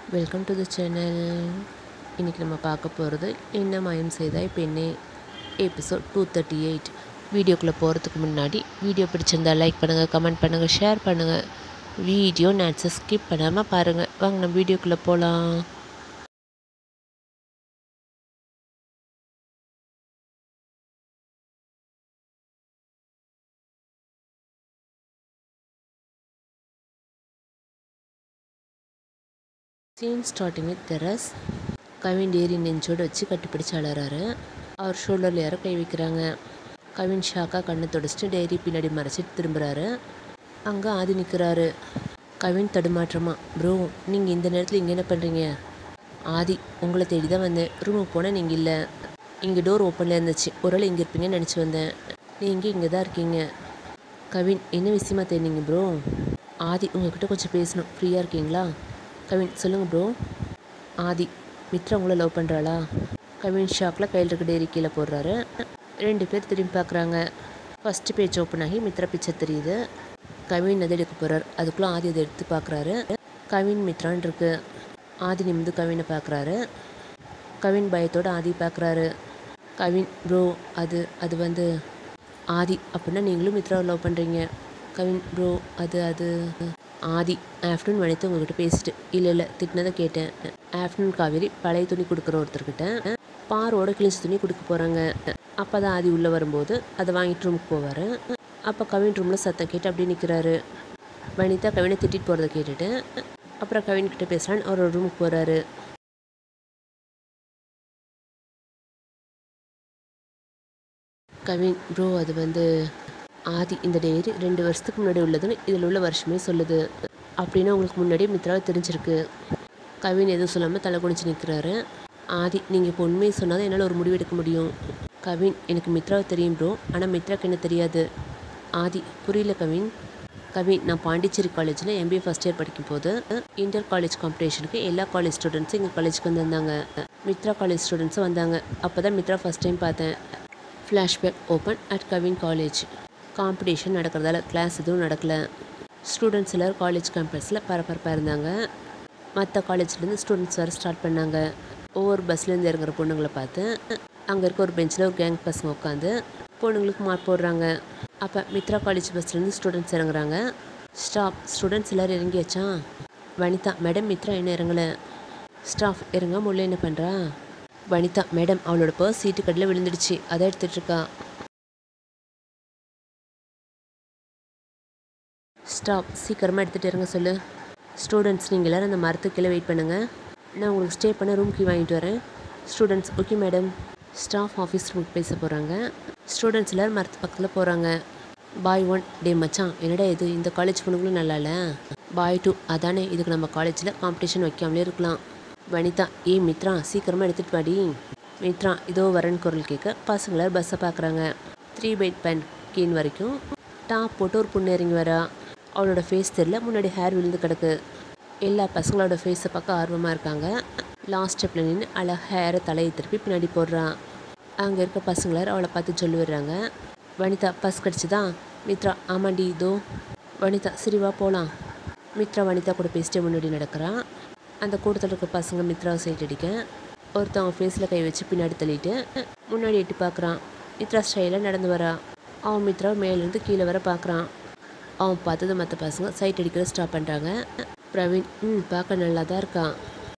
welcome to the channel இன்றைக்கி நம்ம பார்க்க போகிறது என்ன மாயம் செய்தாய் பெண்ணே எபிசோட் டூ தேர்ட்டி எயிட் வீடியோக்குள்ளே போகிறதுக்கு முன்னாடி வீடியோ பிடிச்சிருந்தா லைக் பண்ணுங்கள் கமெண்ட் பண்ணுங்கள் ஷேர் பண்ணுங்கள் வீடியோ நேட்ஸை ஸ்கிப் பண்ணாமல் பாருங்கள் வாங்க நம்ம வீடியோக்குள்ளே போகலாம் சீன் ஸ்டார்டிங் வித் தெரஸ் கவின் டேரி நெஞ்சோடு வச்சு கட்டிப்பிடிச்சு அழறாரு அவர் ஷோல்டரில் யாரோ கை வைக்கிறாங்க கவின் ஷாக்காக கண்ணை தொடச்சிட்டு டேரி பின்னாடி மறைச்சிட்டு திரும்புகிறாரு அங்கே ஆதி நிற்கிறாரு கவின் தடுமாற்றமா ப்ரோ நீங்கள் இந்த நேரத்தில் இங்கே என்ன பண்ணுறீங்க ஆதி உங்களை தேடி தான் வந்தேன் ரூமுக்கு போனால் நீங்கள் இல்லை இங்கே டோர் ஓப்பனில் இருந்துச்சு ஒரு வேளை இங்கே இருப்பீங்கன்னு நினச்சி வந்தேன் நீங்கள் இங்கே தான் இருக்கீங்க கவின் என்ன விஷயமா தேடினீங்க ப்ரோ ஆதி உங்ககிட்ட கொஞ்சம் பேசணும் ஃப்ரீயாக இருக்கீங்களா கவின் சொல்லுங்கள் ப்ரோ ஆதி மித்ரா உங்களை லவ் பண்ணுறாளா கவின் ஷாக்கில் கையில் இருக்க டேரி கீழே போடுறாரு ரெண்டு பேர் திரும்பி பார்க்குறாங்க ஃபஸ்ட்டு பேஜ் ஓப்பன் ஆகி மித்ரா பிக்சர் தெரியுது கவின் அதை எடுக்க போகிறார் அதுக்குள்ளே ஆதி அதை எடுத்து பார்க்குறாரு கவின் மித்ரான் இருக்கு ஆதி நிமிந்து கவினை பார்க்குறாரு கவின் பயத்தோட ஆதி பார்க்குறாரு கவின் ப்ரோ அது அது வந்து ஆதி அப்படின்னா நீங்களும் மித்ராவை லவ் பண்ணுறீங்க கவின் ப்ரோ அது அது ஆதி ஆஃப்டர்நூன் வனித்து உங்ககிட்ட பேசிட்டு இல்லை இல்லை திட்டினதை கேட்டேன் ஆஃப்டர்நூன் காவேரி பழைய துணி கொடுக்குற ஒருத்தர்கிட்ட பாரோட கிழிஞ்ச துணி கொடுக்க போகிறாங்க அப்போ தான் ஆதி உள்ளே வரும்போது அதை வாங்கிட்டு ரூமுக்கு போவார் அப்போ கவின் ரூமில் சத்தம் கேட்டு அப்படியே நிற்கிறாரு வனிதா கவினை திட்டிட்டு போகிறத கேட்டுட்டு அப்புறம் கவின் கிட்ட பேசுகிறான்னு அவர் ரூமுக்கு போகிறாரு கவின் ப்ரோ அது வந்து ஆதி இந்த டைரி ரெண்டு வருஷத்துக்கு முன்னாடி உள்ளதுன்னு இதில் உள்ள வருஷமே சொல்லுது அப்படின்னு உங்களுக்கு முன்னாடியே மித்ராவை தெரிஞ்சிருக்கு கவின் எதுவும் சொல்லாமல் தலை குனிச்சு நிற்கிறாரு ஆதி நீங்கள் இப்போ உண்மையை சொன்னால் தான் என்னால் ஒரு முடிவு எடுக்க முடியும் கவின் எனக்கு மித்ராவை தெரியும் ப்ரோ ஆனால் மித்ராக்கு என்ன தெரியாது ஆதி புரியல கவின் கவின் நான் பாண்டிச்சேரி காலேஜில் எம்பிஏ ஃபஸ்ட் இயர் படிக்கும் போது இன்டர் காலேஜ் காம்படிஷனுக்கு எல்லா காலேஜ் ஸ்டூடெண்ட்ஸும் எங்கள் காலேஜுக்கு வந்திருந்தாங்க மித்ரா காலேஜ் ஸ்டூடெண்ட்ஸும் வந்தாங்க அப்போ தான் மித்ரா ஃபஸ்ட் டைம் பார்த்தேன் flashback open at Kavin college competition நடக்கிறதால கிளாஸ் எதுவும் நடக்கலை ஸ்டூடெண்ட்ஸ் எல்லோரும் காலேஜ் கேம்பஸில் பரபரப்பாக இருந்தாங்க மற்ற காலேஜ்லேருந்து ஸ்டூடெண்ட்ஸ் வர ஸ்டார்ட் பண்ணாங்க ஒவ்வொரு பஸ்லேருந்து இறங்குற பொண்ணுங்களை பார்த்து அங்கே இருக்க ஒரு பெஞ்சில் ஒரு கேங் பசங்க உட்காந்து பொண்ணுங்களுக்கு மார்க் போடுறாங்க அப்போ மித்ரா காலேஜ் பஸ்லேருந்து ஸ்டூடெண்ட்ஸ் இறங்குறாங்க ஸ்டாப் ஸ்டூடெண்ட்ஸ் எல்லோரும் இறங்கியாச்சா வனிதா மேடம் மித்ரா என்ன இறங்கலை ஸ்டாஃப் இறங்க முள்ள என்ன பண்ணுறா வனிதா மேடம் அவளோட பர்ஸ் சீட்டு கடையில் விழுந்துடுச்சு அதை எடுத்துகிட்டு இருக்கா ஸ்டாப் சீக்கிரமாக எடுத்துகிட்டு இருங்க சொல்லு ஸ்டூடெண்ட்ஸ் நீங்கள் எல்லோரும் அந்த மரத்துக்கு கீழே வெயிட் பண்ணுங்கள் நான் உங்களுக்கு ஸ்டே பண்ண ரூம் கீ வாங்கிட்டு வரேன் students okay madam staff office ரூமுக்கு பேச போகிறாங்க ஸ்டூடெண்ட்ஸ் எல்லோரும் மரத்து பக்கத்தில் போகிறாங்க பாய் ஒன் டே மச்சான் என்னடா இது இந்த காலேஜ் பொண்ணுங்களும் நல்லா இல்லை பாய் டூ அதானே இதுக்கு நம்ம காலேஜில் காம்படிஷன் வைக்காமலே இருக்கலாம் வனிதா ஏ மித்ரா சீக்கிரமாக எடுத்துகிட்டு வாடி மித்ரா இதோ வரேன்னு குரல் கேட்க பசங்களை பஸ்ஸை பார்க்குறாங்க த்ரீ பைட் பென் கீன் வரைக்கும் டாப் போட்டு ஒரு பொண்ணு இறங்கி வரா அவளோட ஃபேஸ் தெரில முன்னாடி ஹேர் விழுந்து கிடக்கு எல்லா பசங்களோட ஃபேஸை பார்க்க ஆர்வமாக இருக்காங்க லாஸ்ட் ஸ்டெப்பில் நின்று அழகாக ஹேரை தலையை திருப்பி பின்னாடி போடுறான் அங்கே இருக்க பசங்களார் அவளை பார்த்து சொல்லி விடுறாங்க வனிதா பஸ் கிடச்சிதான் மித்ரா ஆமாண்டி இதோ வனிதா சரிவா போகலாம் மித்ரா வனிதா கூட பேசிட்டே முன்னாடி நடக்கிறான் அந்த கூட்டத்தில் இருக்க பசங்க மித்ராவை சைட் அடிக்க ஒருத்தவங்க ஃபேஸில் கை வச்சு பின்னாடி தள்ளிட்டு முன்னாடி எட்டி பார்க்குறான் மித்ரா ஸ்டைலாக நடந்து வரா அவன் மித்ரா மேலேருந்து கீழே வர பார்க்குறான் அவன் பார்த்தது மற்ற பசங்க சைட் அடிக்கிற ஸ்டாப் பண்ணுறாங்க பிரவீன் ம் பார்க்க நல்லா தான் இருக்கான்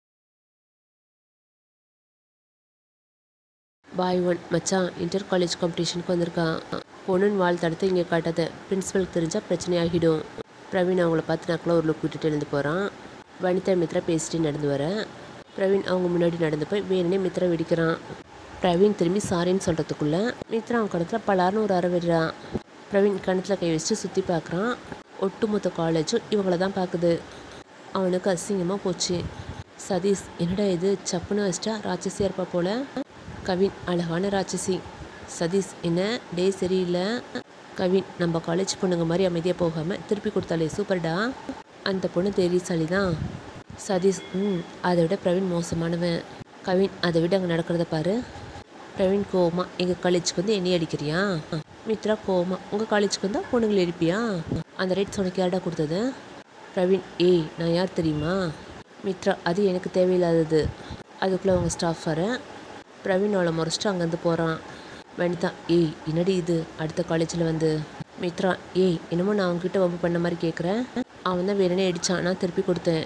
பாய் ஒன் மச்சான் இன்டர் காலேஜ் காம்படிஷனுக்கு வந்திருக்கான் பொண்ணுன்னு வாழ் தடுத்து இங்கே காட்டாத பிரின்ஸிபலுக்கு தெரிஞ்சால் பிரச்சனை ஆகிடும் பிரவீன் அவங்கள பார்த்து நக்கில் ஒரு லுக் விட்டுட்டு எழுந்து போகிறான் வனிதா மித்ரா பேசிட்டு நடந்து வர பிரவீன் அவங்க முன்னாடி நடந்து போய் வேணுனே மித்ரா வெடிக்கிறான் பிரவீன் திரும்பி சாரின்னு சொல்கிறதுக்குள்ளே மித்ரா அவன் கணத்தில் பலார்னு ஒரு அற விடுறான் பிரவீன் கணத்தில் கை வச்சுட்டு சுற்றி பார்க்குறான் ஒட்டுமொத்த காலேஜும் இவங்கள தான் பார்க்குது அவனுக்கு அசிங்கமாக போச்சு சதீஷ் என்னடா இது சப்புன்னு வச்சிட்டா ராட்சசியாக இருப்பா போல கவின் அழகான ராட்சசி சதீஷ் என்ன டே சரியில்லை கவின் நம்ம காலேஜ் பொண்ணுங்க மாதிரி அமைதியாக போகாமல் திருப்பி கொடுத்தாலே சூப்பர்டா அந்த பொண்ணு தைரியசாலி தான் சதீஷ் ம் அதை விட பிரவீன் மோசமானவன் கவின் அதை விட அங்கே நடக்கிறத பாரு பிரவீன் கோவமா எங்கள் காலேஜுக்கு வந்து என்னைய அடிக்கிறியா மித்ரா கோவமா உங்கள் காலேஜுக்கு வந்தால் பொண்ணுங்களை அடிப்பியா அந்த ரேட்ஸ் உனக்கு யார்டா கொடுத்தது பிரவீன் ஏய் நான் யார் தெரியுமா மித்ரா அது எனக்கு தேவையில்லாதது அதுக்குள்ளே அவங்க ஸ்டாஃப் வர பிரவீன் அவளை முறைச்சிட்டு அங்கேருந்து போகிறான் வனிதா ஏய் என்னடி இது அடுத்த காலேஜில் வந்து மித்ரா ஏய் என்னமோ நான் அவங்ககிட்ட வம்பு பண்ண மாதிரி கேட்குறேன் அவன் தான் வேணுனே அடித்தான் நான் திருப்பி கொடுத்தேன்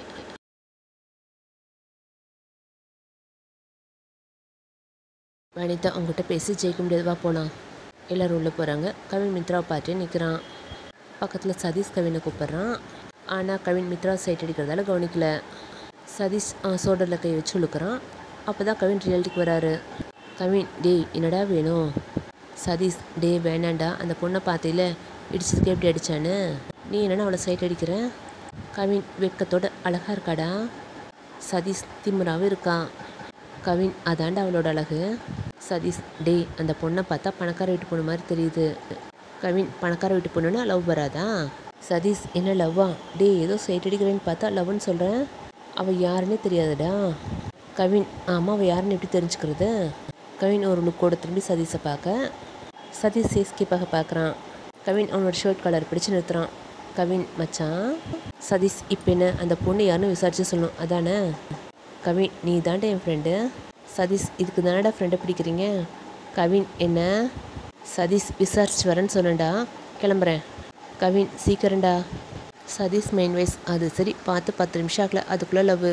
வனிதா அவங்ககிட்ட பேசி ஜெயிக்க முடியாது வா போகலாம் எல்லோரும் உள்ளே போகிறாங்க கவின் மித்ராவை பார்த்து நிற்கிறான் பக்கத்தில் சதீஷ் கவினை கூப்பிட்றான் ஆனால் கவின் மித்ரா சைட் அடிக்கிறதால கவனிக்கல சதீஷ் சோடரில் கை வச்சு இழுக்கிறான் அப்போ தான் கவின் ரியாலிட்டிக்கு வராரு கவின் டேய் என்னடா வேணும் சதீஷ் டே வேணாண்டா அந்த பொண்ணை பார்த்தையில இடிச்சதுக்கு எப்படி அடித்தான்னு நீ என்னென்னா அவளை சைட் அடிக்கிற கவின் வெக்கத்தோட அழகாக இருக்காடா சதீஷ் திமுறாவும் இருக்கான் கவின் அதாண்டா அவளோட அழகு சதீஷ் டே அந்த பொண்ணை பார்த்தா பணக்கார வீட்டு பொண்ணு மாதிரி தெரியுது கவின் பணக்கார வீட்டு பொண்ணுன்னா லவ் வராதா சதீஷ் என்ன லவ்வா டே ஏதோ சைட் அடிக்கிறேன்னு பார்த்தா லவ்னு சொல்கிறேன் அவள் யாருன்னே தெரியாதுடா கவின் ஆமாம் அவள் யாருன்னு எப்படி தெரிஞ்சுக்கிறது கவின் ஒரு லுக்கோட திரும்பி சதீஷை பார்க்க சதீஷ் சேஸ்கேப்பாக பார்க்குறான் கவின் அவனோட ஷர்ட் கலர் பிடிச்சு நிறுத்துறான் கவின் மச்சான் சதீஷ் இப்போ என்ன அந்த பொண்ணு யாருன்னு விசாரிச்சு சொல்லணும் அதானே கவின் நீ தாண்டா என் ஃப்ரெண்டு சதீஷ் இதுக்கு தானடா ஃப்ரெண்டை பிடிக்கிறீங்க கவின் என்ன சதீஷ் விசாரிச்சு வரேன்னு சொன்னேன்டா கிளம்புறேன் கவின் சீக்கிரம்டா சதீஷ் மெயின் வயசு அது சரி பார்த்து பத்து நிமிஷம் ஆகல அதுக்குள்ளே லவ்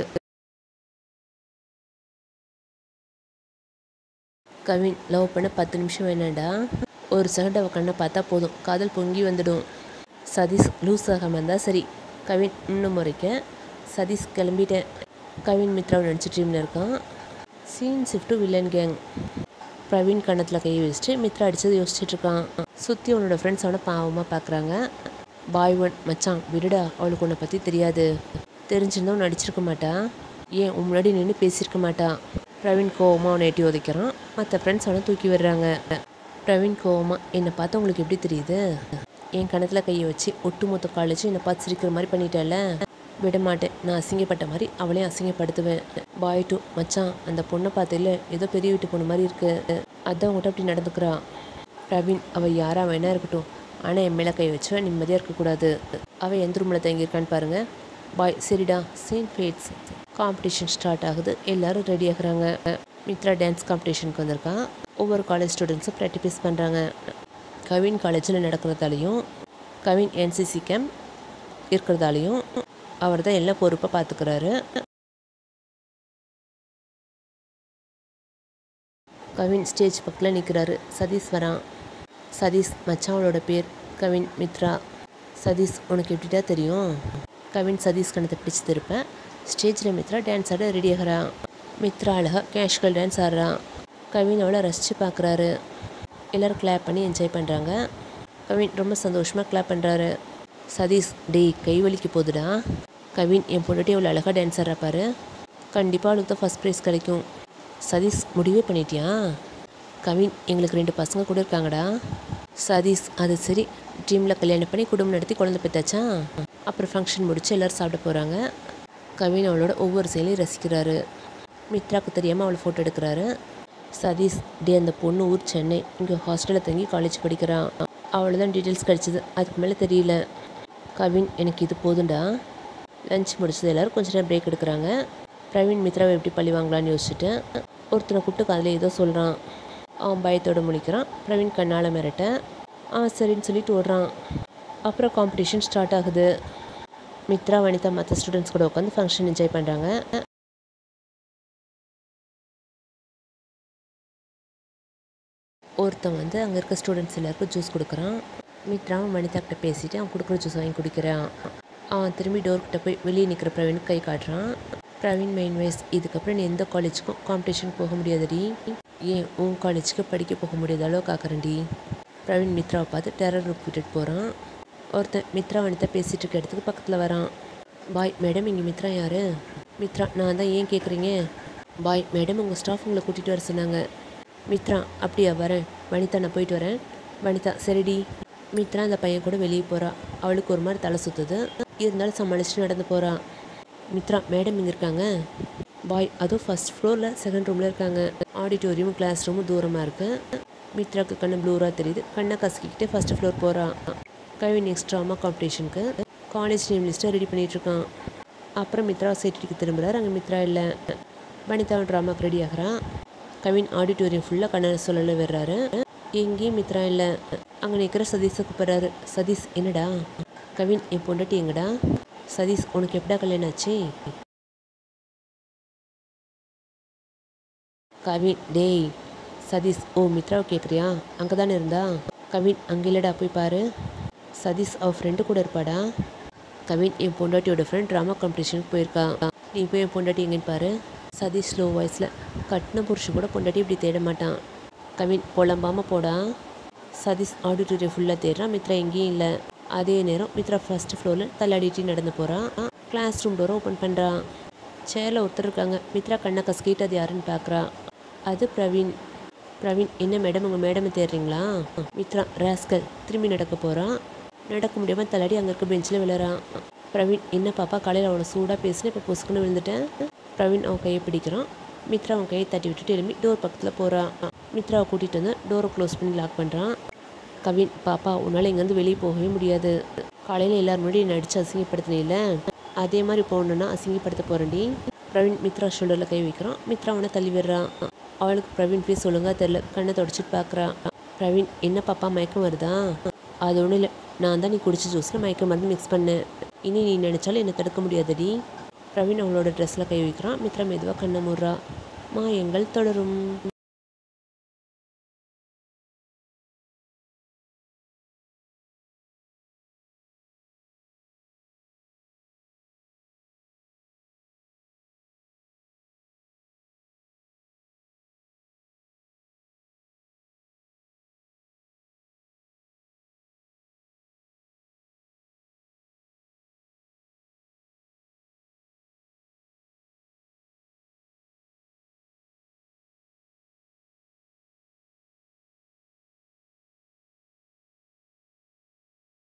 கவின் லவ் பண்ண பத்து நிமிஷம் வேணாண்டா ஒரு செகண்ட் அவள் கண்ணை பார்த்தா போதும் காதல் பொங்கி வந்துடும் சதீஷ் லூஸ் ஆகாமல் இருந்தால் சரி கவின் இன்னும் முறைக்க சதீஷ் கிளம்பிட்டேன் கவின் மித்ராவை நினச்சி ட்ரீமில் இருக்கான் scene shift villain gang Praveen கண்ணத்தில் கை வச்சுட்டு மித்ரா அடிச்சது யோசிச்சுட்டு இருக்கான் சுற்றி அவனோட ஃப்ரெண்ட்ஸ் அவனை பாவமாக பார்க்குறாங்க பாய் ஒன் மச்சான் விடுடா அவளுக்கு உன்னை பற்றி தெரியாது தெரிஞ்சிருந்தவன் நடிச்சிருக்க மாட்டா ஏன் உன் முன்னாடி நின்று பேசியிருக்க மாட்டா பிரவீன் கோவமாக அவனை எட்டி உதைக்கிறான் மற்ற ஃப்ரெண்ட்ஸ் அவனை தூக்கி விடுறாங்க பிரவீன் கோவமாக என்னை பார்த்து உங்களுக்கு எப்படி தெரியுது என் கணத்தில் கையை வச்சு ஒட்டுமொத்த காலேஜ் என்னை பார்த்து சிரிக்கிற மாதிரி பண்ணிட்டல விட மாட்டேன் நான் அசிங்கப்பட்ட மாதிரி அவளையும் அசிங்கப்படுத்துவேன் பாய் டூ மச்சான் அந்த பொண்ணை பார்த்துல ஏதோ பெரிய வீட்டு பொண்ணு மாதிரி இருக்கு அதான் உங்கள்கிட்ட அப்படி நடந்துக்கிறா பிரவீன் அவள் யாரா வேணா இருக்கட்டும் ஆனால் என் மேலே கை வச்சு நிம்மதியாக இருக்கக்கூடாது அவள் எந்த ரூமில் தங்கியிருக்கான்னு பாருங்கள் பாய் சரிடா சேம் ஃபேட்ஸ் காம்படிஷன் ஸ்டார்ட் ஆகுது எல்லாரும் ரெடி ஆகுறாங்க மித்ரா டான்ஸ் காம்படிஷனுக்கு வந்திருக்கான் ஒவ்வொரு காலேஜ் ஸ்டூடெண்ட்ஸும் ப்ராக்டிஸ் பண்ணுறாங்க கவின் காலேஜில் நடக்கிறதாலையும் கவின் என்சிசி கேம்ப் இருக்கிறதாலையும் அவர் தான் எல்லாம் பொறுப்பாக பார்த்துக்கிறாரு கவின் ஸ்டேஜ் பக்கத்தில் நிற்கிறாரு சதீஷ் வரான் சதீஷ் மச்சானோட பேர் கவின் மித்ரா சதீஷ் உனக்கு எப்படிடா தெரியும் கவின் சதீஷ் கணத்தை பிடிச்சி திருப்பேன் ஸ்டேஜில் மித்ரா டான்ஸ் ஆட ரெடி ஆகிறான் மித்ரா அழகாக கேஷுவல் டான்ஸ் ஆடுறான் கவின் அவளை ரசித்து பார்க்குறாரு எல்லோரும் கிளாப் பண்ணி என்ஜாய் பண்ணுறாங்க கவின் ரொம்ப சந்தோஷமாக கிளாப் பண்ணுறாரு சதீஷ் டேய் கை வலிக்க போகுதுடா கவின் என் பொண்ணுட்டி எவ்வளோ அழகாக டான்ஸ் ஆடுறா பாரு கண்டிப்பாக அவளுக்கு தான் ஃபஸ்ட் ப்ரைஸ் கிடைக்கும் சதீஷ் முடிவே பண்ணிட்டியா கவின் எங்களுக்கு ரெண்டு பசங்க கூட இருக்காங்கடா சதீஷ் அது சரி ட்ரீமில் கல்யாணம் பண்ணி குடும்பம் நடத்தி குழந்தை பெற்றாச்சா அப்புறம் ஃபங்க்ஷன் முடிச்சு எல்லோரும் சாப்பிட போகிறாங்க கவின் அவளோட ஒவ்வொரு செயலையும் ரசிக்கிறாரு மித்ராக்கு தெரியாமல் அவளை ஃபோட்டோ எடுக்கிறாரு சதீஷ் டே அந்த பொண்ணு ஊர் சென்னை இங்கே ஹாஸ்டலில் தங்கி காலேஜ் படிக்கிறான் அவ்வளோதான் டீட்டெயில்ஸ் கிடச்சிது அதுக்கு மேலே தெரியல கவின் எனக்கு இது போதும்டா லஞ்ச் முடிச்சது எல்லோரும் கொஞ்ச நேரம் பிரேக் எடுக்கிறாங்க பிரவீன் மித்ராவை எப்படி பழி வாங்கலான்னு யோசிச்சுட்டு ஒருத்தனை கூப்பிட்டு அதில் ஏதோ சொல்கிறான் அவன் பயத்தோடு முடிக்கிறான் பிரவீன் கண்ணால் மிரட்ட ஆ சரின்னு சொல்லிட்டு ஓடுறான் அப்புறம் காம்படிஷன் ஸ்டார்ட் ஆகுது மித்ரா வனிதா மற்ற ஸ்டூடெண்ட்ஸ் கூட உட்காந்து ஃபங்க்ஷன் என்ஜாய் பண்ணுறாங்க ஒருத்தன் வந்து அங்கே இருக்க ஸ்டூடெண்ட்ஸ் எல்லாருக்கும் ஜூஸ் கொடுக்குறான் மித்ராவும் வனிதா கிட்ட பேசிட்டு அவன் கொடுக்குற ஜூஸ் வாங்கி குடிக்கிறான் அவன் திரும்பி டோர்கிட்ட போய் வெளியே நிற்கிற பிரவீனுக்கு கை காட்டுறான் பிரவீன் மெயின் வயசு இதுக்கப்புறம் நீ எந்த காலேஜுக்கும் காம்படிஷன் போக முடியாதுடி ஏன் உன் காலேஜுக்கு படிக்க போக முடியாத அளவுக்கு ஆக்குறேன்டி பிரவீன் மித்ராவை பார்த்து டெரர் ரூப் விட்டுட்டு போகிறான் ஒருத்தன் மித்ரா வனிதா பேசிகிட்டு இருக்க இடத்துக்கு பக்கத்தில் வரான் பாய் மேடம் இங்கே மித்ரா யார் மித்ரா நான் தான் ஏன் கேட்குறீங்க பாய் மேடம் உங்கள் ஸ்டாஃப் உங்களை கூட்டிகிட்டு வர சொன்னாங்க மித்ரா அப்படியா வரேன் வனிதா நான் போயிட்டு வரேன் வனிதா சரிடி மித்ரா அந்த பையன் கூட வெளியே போகிறா அவளுக்கு ஒரு மாதிரி தலை சுற்றுது இருந்தாலும் சமாளிச்சுட்டு நடந்து போகிறா மித்ரா மேடம் இங்கே இருக்காங்க பாய் அதுவும் ஃபஸ்ட் ஃப்ளோரில் செகண்ட் ரூமில் இருக்காங்க ஆடிட்டோரியம் கிளாஸ் ரூமும் தூரமாக இருக்குது மித்ராக்கு கண்ணு ப்ளூராக தெரியுது கண்ணை கசக்கிக்கிட்டு ஃபஸ்ட்டு ஃப்ளோர் போகிறா கவின் நெக்ஸ்ட் ட்ராமா காம்படிஷனுக்கு காலேஜ் நேம் லிஸ்ட்டை ரெடி பண்ணிகிட்ருக்கான் அப்புறம் மித்ரா சேட்டிக்கு திரும்புறாரு அங்கே மித்ரா இல்லை வனிதாவும் ட்ராமாக்கு ரெடி ஆகிறான் கவின் ஆடிட்டோரியம் ஃபுல்லாக கண்ணனை சொல்லல வர்றாரு எங்கேயும் மித்ரா இல்லை அங்கே நிற்கிற சதீஷை கூப்பிட்றாரு சதீஷ் என்னடா கவின் என் பொண்டாட்டி எங்கடா சதீஷ் உனக்கு எப்படா கல்யாணம் ஆச்சு கவின் டேய் சதீஷ் ஓ மித்ராவை கேட்குறியா அங்கே தானே இருந்தா கவின் அங்கே இல்லைடா போய் பாரு சதீஷ் அவ ஃப்ரெண்டு கூட இருப்பாடா கவின் என் பொண்டாட்டியோட ஃப்ரெண்ட் ட்ராமா காம்படிஷனுக்கு போயிருக்கா நீ போய் என் பொண்டாட்டி எங்கேன்னு பாரு சதீஷ் ஸ்லோ வாய்ஸில் கட்டின புருஷன் கூட பொண்டாட்டி இப்படி தேட மாட்டான் கவின் புலம்பாம போடா சதீஷ் ஆடிட்டோரியம் ஃபுல்லாக தேடுறான் மித்ரா எங்கேயும் இல்லை அதே நேரம் மித்ரா ஃபர்ஸ்ட் ஃப்ளோரில் தள்ளாடிட்டு நடந்து போகிறான் கிளாஸ் ரூம் டோரை ஓப்பன் பண்ணுறான் சேரில் ஒருத்தர் இருக்காங்க மித்ரா கண்ணை கசக்கிட்டு அது யாருன்னு பார்க்குறா அது பிரவீன் பிரவீன் என்ன மேடம் உங்கள் மேடம் தேடுறீங்களா மித்ரா ராஸ்கல் திரும்பி நடக்க போகிறான் நடக்க முடியாமல் தள்ளாடி அங்கே இருக்க பெஞ்சில் விழுறான் பிரவீன் என்ன பாப்பா காலையில் அவனை சூடாக பேசினேன் இப்போ பொசுக்குன்னு விழுந்துட்டேன் பிரவீன் அவன் கையை பிடிக்கிறான் மித்ரா அவன் கையை தட்டி விட்டுட்டு எழும்பி டோர் பக்கத்தில் போகிறான் மித்ராவை கூட்டிகிட்டு வந்து டோரை க்ளோஸ் பண்ணி லாக் பண்ணுறான் கவின் பாப்பா உன்னால் இங்கேருந்து வெளியே போகவே முடியாது காலையில் எல்லாரும் முன்னாடி என்னை அடித்து அசிங்கப்படுத்தினில்ல அதே மாதிரி போகணுன்னா அசிங்கப்படுத்த போகிறேன்டி பிரவீன் மித்ரா ஷோல்டரில் கை வைக்கிறான் மித்ரா அவனை தள்ளி விடுறான் அவளுக்கு பிரவீன் ஃபேஸ் ஒழுங்கா தெரில கண்ணை தொடச்சிட்டு பார்க்குறா பிரவீன் என்ன பாப்பா மயக்கம் வருதா அது ஒன்றும் இல்லை நான் தான் நீ குடிச்ச ஜூஸில் மயக்க மருந்து மிக்ஸ் பண்ணேன் இனி நீ நினச்சாலும் என்னை தடுக்க முடியாதடி பிரவீன் அவளோட ட்ரெஸ்ஸில் கை வைக்கிறான் மித்ரா மெதுவாக கண்ணை மூடுறா மாயங்கள் தொடரும்